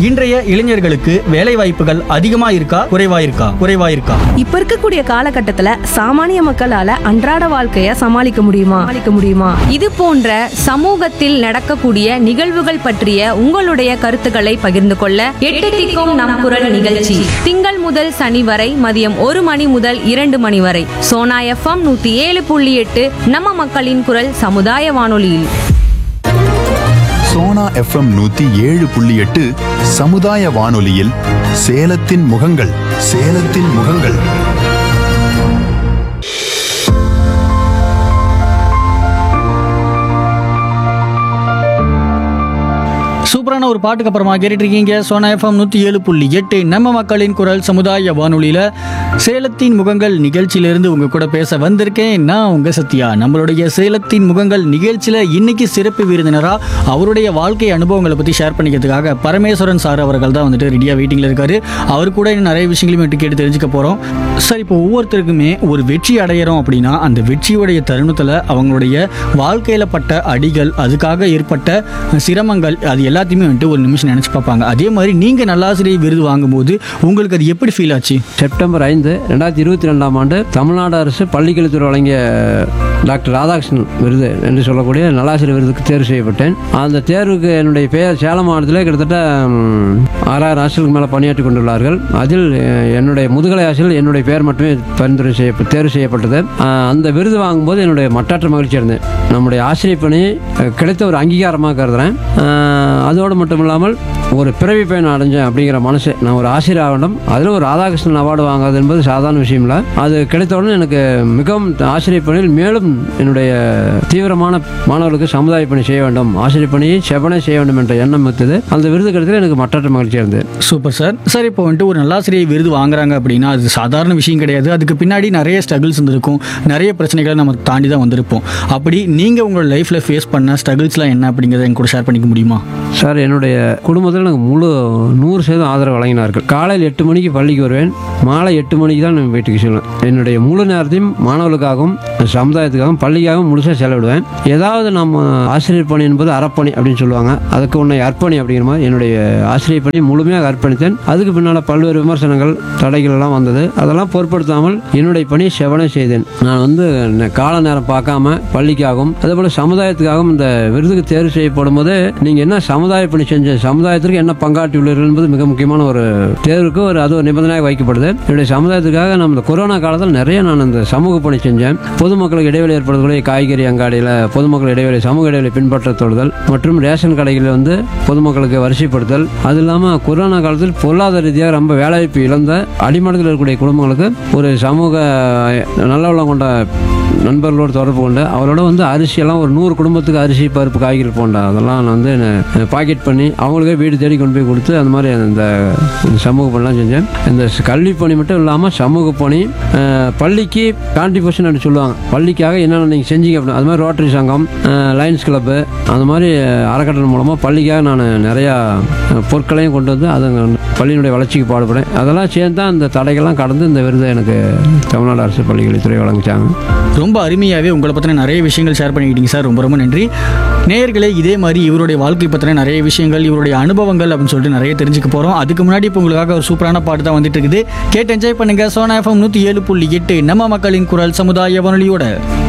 இன்றைய இளைஞர்களுக்கு வேலை வாய்ப்புகள் அதிகமா இருக்கா குறைவா இருக்கா குறைவா இருக்கா இப்ப இருக்கக்கூடிய காலகட்டத்துல சாமானிய மக்களால அன்றாட வாழ்க்கைய சமாளிக்க முடியுமா சமாளிக்க முடியுமா இது போன்ற சமூகத்தில் நடக்கக்கூடிய நிகழ்வுகள் பற்றிய உங்களுடைய கருத்துக்களை பகிர்ந்து கொள்ள எட்டு திக்கும் நம் குரல் நிகழ்ச்சி திங்கள் முதல் சனி வரை மதியம் ஒரு மணி முதல் இரண்டு மணி வரை சோனா எஃப்எம் நூத்தி ஏழு புள்ளி எட்டு நம்ம மக்களின் குரல் சமுதாய வானொலியில் சோனா எஃப்எம் நூத்தி ஏழு புள்ளி எட்டு சமுதாய வானொலியில் சேலத்தின் முகங்கள் சேலத்தின் முகங்கள் சூப்பரான ஒரு பாட்டுக்கு அப்புறமா கேட்டுட்டு இருக்கீங்க சோனா எஃப்எம் நூற்றி ஏழு புள்ளி எட்டு நம்ம மக்களின் குரல் சமுதாய வானொலியில் சேலத்தின் முகங்கள் நிகழ்ச்சியிலிருந்து உங்க கூட பேச வந்திருக்கேன் நான் உங்க சத்யா நம்மளுடைய சேலத்தின் முகங்கள் நிகழ்ச்சியில் இன்னைக்கு சிறப்பு விருந்தினராக அவருடைய வாழ்க்கை அனுபவங்களை பற்றி ஷேர் பண்ணிக்கிறதுக்காக பரமேஸ்வரன் சார் அவர்கள் தான் வந்துட்டு ரெடியாக வெயிட்டிங்கில் இருக்காரு அவர் கூட இன்னும் நிறைய விஷயங்களையும் விட்டு கேட்டு தெரிஞ்சுக்க போகிறோம் சார் இப்போ ஒவ்வொருத்தருக்குமே ஒரு வெற்றி அடையிறோம் அப்படின்னா அந்த வெற்றியுடைய தருணத்தில் அவங்களுடைய வாழ்க்கையில் பட்ட அடிகள் அதுக்காக ஏற்பட்ட சிரமங்கள் அது எல்லாத்தையுமே வந்துட்டு ஒரு நிமிஷம் நினச்சி பார்ப்பாங்க அதே மாதிரி நீங்கள் நல்லாசிரியர் விருது வாங்கும்போது உங்களுக்கு அது எப்படி ஃபீல் ஆச்சு செப்டம்பர் ஐந்து ரெண்டாயிரத்தி இருபத்தி ரெண்டாம் ஆண்டு தமிழ்நாடு அரசு பள்ளிக்கல்வித்துறை வழங்கிய டாக்டர் ராதாகிருஷ்ணன் விருது என்று சொல்லக்கூடிய நல்லாசிரியர் விருதுக்கு தேர்வு செய்யப்பட்டேன் அந்த தேர்வுக்கு என்னுடைய பெயர் சேலம் மாவட்டத்தில் கிட்டத்தட்ட ம், ஆறாயிரம் ஆசிரியர்களுக்கு மேலே பணியாற்றி கொண்டுள்ளார்கள் அதில் அஹ், என்னுடைய முதுகலை ஆசிரியர் என்னுடைய பெயர் மட்டுமே பரிந்துரை செய்ய தேர்வு செய்யப்பட்டது அஹ், அந்த விருது வாங்கும்போது என்னுடைய மட்டாற்ற மகிழ்ச்சி இருந்தேன் நம்முடைய ஆசிரியர் பணி அஹ், கிடைத்த ஒரு அங்கீகாரமாக கருதுறேன் அஹ், அதோடு மட்டும் இல்லாமல் ஒரு பிறவி பயணம் அடைஞ்சேன் அப்படிங்கிற மனசு நான் ஒரு ஆசிரியர் ஆகணும் அதில் ஒரு ராதாகிருஷ்ணன் அவார்டு வாங்குறது என்பது சாதாரண விஷயம் இல்லை அது கிடைத்தவுடனே எனக்கு மிகவும் ஆசிரியர் பணியில் மேலும் என்னுடைய தீவிரமான மாணவர்களுக்கு சமுதாய பணி செய்ய வேண்டும் ஆசிரியர் பணியை செவனே செய்ய வேண்டும் என்ற எண்ணம் வைத்தது அந்த விருது கிடைத்தது எனக்கு மற்ற மகிழ்ச்சியாக இருந்தது சூப்பர் சார் சார் இப்போ வந்துட்டு ஒரு நல்லாசிரியர் விருது வாங்குறாங்க அப்படின்னா அது சாதாரண விஷயம் கிடையாது அதுக்கு பின்னாடி நிறைய ஸ்ட்ரகிள்ஸ் இருந்திருக்கும் நிறைய பிரச்சனைகளை நம்ம தாண்டி தான் வந்திருப்போம் அப்படி நீங்கள் உங்களோட லைஃப்பில் ஃபேஸ் பண்ண ஸ்ட்ரகிள்ஸ்லாம் என்ன அப்படிங்கிறத என் கூட ஷேர் பண்ணிக்க முடியுமா சார் என்னுடைய குடும்பத்தில் எனக்கு முழு நூறு சதவீதம் ஆதரவு வழங்கினார்கள் காலையில் எட்டு மணிக்கு பள்ளிக்கு வருவேன் மாலை எட்டு மணிக்கு தான் நான் வீட்டுக்கு செல்வேன் என்னுடைய முழு நேரத்தையும் மாணவர்களுக்காகவும் சமுதாயத்துக்காகவும் பள்ளிக்காகவும் முழுசாக செலவிடுவேன் ஏதாவது நம்ம ஆசிரியர் பணி என்பது அறப்பணி அப்படின்னு சொல்லுவாங்க அதுக்கு உன்னை அர்ப்பணி அப்படிங்கிற மாதிரி என்னுடைய ஆசிரியர் பணி முழுமையாக அர்ப்பணித்தேன் அதுக்கு பின்னால் பல்வேறு விமர்சனங்கள் தடைகள் எல்லாம் வந்தது அதெல்லாம் பொருட்படுத்தாமல் என்னுடைய பணி செவனே செய்தேன் நான் வந்து ந- கால நேரம் பார்க்காம பள்ளிக்காகவும் அதே போல சமுதாயத்துக்காகவும் இந்த விருதுக்கு தேர்வு செய்யப்படும் போது நீங்க என்ன சமுதாய பணி செஞ்ச சமுதாயத்திற்கு என்ன பங்காற்றியுள்ளீர்கள் என்பது மிக முக்கியமான ஒரு தேர்வுக்கு ஒரு அது ஒரு நிபந்தனையாக வைக்கப்படுது என்னுடைய சமுதாயத்துக்காக நம்ம இந்த கொரோனா காலத்தில் நிறைய நான் இந்த சமூக பணி செஞ்சேன் பொதுமக்களுக்கு இடைவெளி ஏற்படுத்தக்கூடிய காய்கறி அங்காடியில் பொதுமக்கள் இடைவெளி சமூக இடைவெளி பின்பற்ற தொடுதல் மற்றும் ரேஷன் கடைகளில் வந்து பொதுமக்களுக்கு வரிசைப்படுத்தல் அது இல்லாமல் கொரோனா காலத்தில் பொருளாதார ரீதியாக ரொம்ப வேலைவாய்ப்பு இழந்த அடிமட்டத்தில் இருக்கக்கூடிய குடும்பங்களுக்கு ஒரு சமூக நல்லவளம் கொண்ட நண்பர்களோடு தொடர்பு கொண்டு அவரோட வந்து அரிசியெல்லாம் ஒரு நூறு குடும்பத்துக்கு அரிசி பருப்பு காய்கறி போன்ற அதெல்லாம் நான் வந்து பாக்கெட் பண்ணி அவங்களுக்கே வீடு தேடி கொண்டு போய் கொடுத்து அந்த மாதிரி அந்த இந்த சமூக பணிலாம் செஞ்சேன் இந்த ஸ்- கல்வி பணி மட்டும் இல்லாமல் சமூக பணி அஹ், பள்ளிக்கு கான்ட்ரிபியூஷன் அப்படி சொல்லுவாங்க பள்ளிக்காக என்னென்ன நீங்கள் செஞ்சீங்க அப்படின்னு அது மாதிரி ரோட்டரி சங்கம் அஹ், லயன்ஸ் கிளப்பு அந்த மாதிரி அஹ், அறக்கட்டளை மூலமாக பள்ளிக்காக நான் நிறையா அஹ், பொருட்களையும் கொண்டு வந்து அதை பள்ளியினுடைய வளர்ச்சிக்கு பாடுபடுறேன் அதெல்லாம் சேர்ந்து தான் இந்த தடைகள்லாம் கடந்து இந்த விருதை எனக்கு தமிழ்நாடு அரசு பள்ளிக்கல்வித்துறை வழங்கிச்சாங்க ரொம்ப அருமையாகவே உங்களை பற்றின நிறைய விஷயங்கள் ஷேர் பண்ணிக்கிட்டீங்க சார் ரொம்ப ரொம்ப நன்றி நேயர்களே இதே மாதிரி இவருடைய வாழ்க்கை பற்றின நிறைய விஷயங்கள் இவருடைய அனுபவங்கள் அப்படின்னு சொல்லிட்டு நிறைய தெரிஞ்சுக்க போகிறோம் அதுக்கு முன்னாடி இப்போ உங்களுக்காக ஒரு சூப்பரான பாட்டு தான் வந்துட்டு இருக்குது கேட்டு என்ஜாய் பண்ணுங்க சோனா எஃப்எம் நூற்றி ஏழு புள்ளி எட்டு நம்ம மக்களின் குரல் சமுதாய வானொலியோட